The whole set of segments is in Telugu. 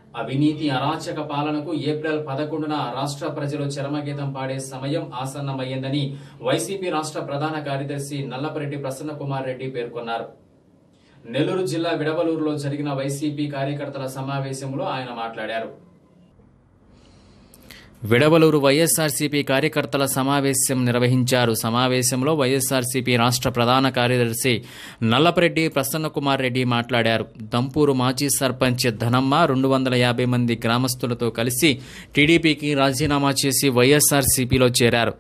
అవినీతి అరాచక పాలనకు ఏప్రిల్ పదకొండున రాష్ట్ర ప్రజలు చరమగీతం పాడే సమయం ఆసన్నమయ్యిందని వైసీపీ రాష్ట్ర ప్రధాన కార్యదర్శి నల్లపరెడ్డి ప్రసన్న కుమార్ రెడ్డి పేర్కొన్నారు నెల్లూరు జిల్లా విడవలూరులో జరిగిన వైసీపీ కార్యకర్తల సమావేశంలో ఆయన మాట్లాడారు విడవలూరు వైఎస్ఆర్సీపీ కార్యకర్తల సమావేశం నిర్వహించారు సమావేశంలో వైఎస్ఆర్సీపీ రాష్ట్ర ప్రధాన కార్యదర్శి నల్లపరెడ్డి ప్రసన్నకుమార్ రెడ్డి మాట్లాడారు దంపూరు మాజీ సర్పంచ్ ధనమ్మ రెండు వందల యాభై మంది గ్రామస్తులతో కలిసి టీడీపీకి రాజీనామా చేసి వైఎస్ఆర్సీపీలో చేరారు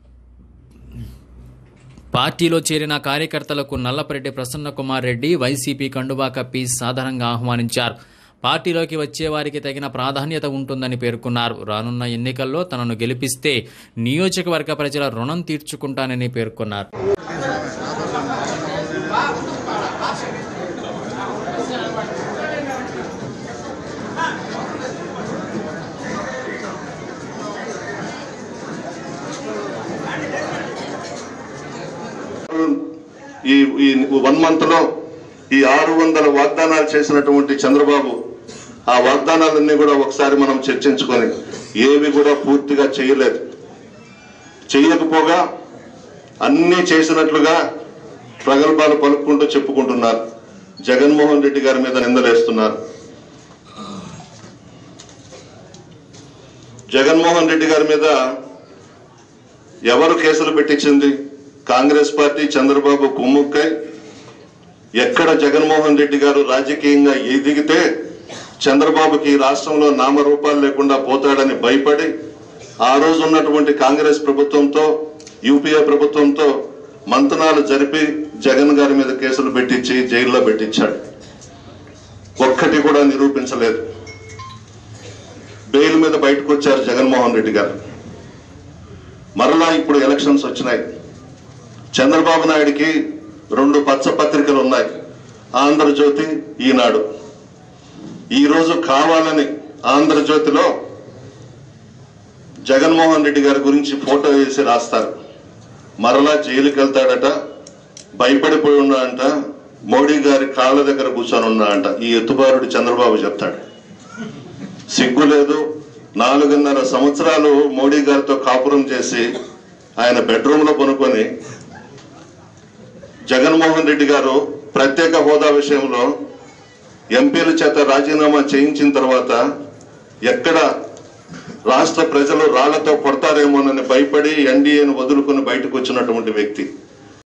పార్టీలో చేరిన కార్యకర్తలకు నల్లపరెడ్డి ప్రసన్నకుమార్ రెడ్డి వైసీపీ కండువా కప్పి సాధారణంగా ఆహ్వానించారు పార్టీలోకి వచ్చేవారికి తగిన ప్రాధాన్యత ఉంటుందని పేర్కొన్నారు రానున్న ఎన్నికల్లో తనను గెలిపిస్తే నియోజకవర్గ ప్రజల రుణం తీర్చుకుంటానని పేర్కొన్నారు ఈ ఈ వన్ మంత్ లో ఈ ఆరు వందల వాగ్దానాలు చేసినటువంటి చంద్రబాబు ఆ వాగ్దానాలన్నీ కూడా ఒకసారి మనం చర్చించుకొని ఏవి కూడా పూర్తిగా చేయలేదు చేయకపోగా అన్నీ చేసినట్లుగా ప్రగల్భాలు పలుకుంటూ చెప్పుకుంటున్నారు జగన్మోహన్ రెడ్డి గారి మీద నిందలేస్తున్నారు జగన్మోహన్ రెడ్డి గారి మీద ఎవరు కేసులు పెట్టించింది కాంగ్రెస్ పార్టీ చంద్రబాబు కుమ్ముక్కై ఎక్కడ జగన్మోహన్ రెడ్డి గారు రాజకీయంగా ఎదిగితే చంద్రబాబుకి ఈ రాష్ట్రంలో నామరూపాలు లేకుండా పోతాడని భయపడి ఆ రోజు ఉన్నటువంటి కాంగ్రెస్ ప్రభుత్వంతో యూపీఏ ప్రభుత్వంతో మంతనాలు జరిపి జగన్ గారి మీద కేసులు పెట్టించి జైల్లో పెట్టించాడు ఒక్కటి కూడా నిరూపించలేదు బెయిల్ మీద బయటకు వచ్చారు జగన్మోహన్ రెడ్డి గారు మరలా ఇప్పుడు ఎలక్షన్స్ వచ్చినాయి చంద్రబాబు నాయుడికి రెండు పచ్చ పత్రికలు ఉన్నాయి ఆంధ్రజ్యోతి ఈనాడు ఈరోజు కావాలని ఆంధ్రజ్యోతిలో జగన్మోహన్ రెడ్డి గారి గురించి ఫోటో వేసి రాస్తారు మరలా జైలుకి వెళ్తాడట భయపడిపోయి ఉన్నాడంట మోడీ గారి కాళ్ళ దగ్గర కూర్చొని ఉన్నాడంట ఈ ఎత్తుబారుడు చంద్రబాబు చెప్తాడు సిగ్గు లేదు నాలుగున్నర సంవత్సరాలు మోడీ గారితో కాపురం చేసి ఆయన బెడ్రూమ్ లో కొనుక్కొని జగన్మోహన్ రెడ్డి గారు ప్రత్యేక హోదా విషయంలో ఎంపీల చేత రాజీనామా చేయించిన తర్వాత ఎక్కడ రాష్ట్ర ప్రజలు రాళ్లతో కొడతారేమోనని భయపడి ఎన్డీఏను వదులుకొని బయటకు వచ్చినటువంటి వ్యక్తి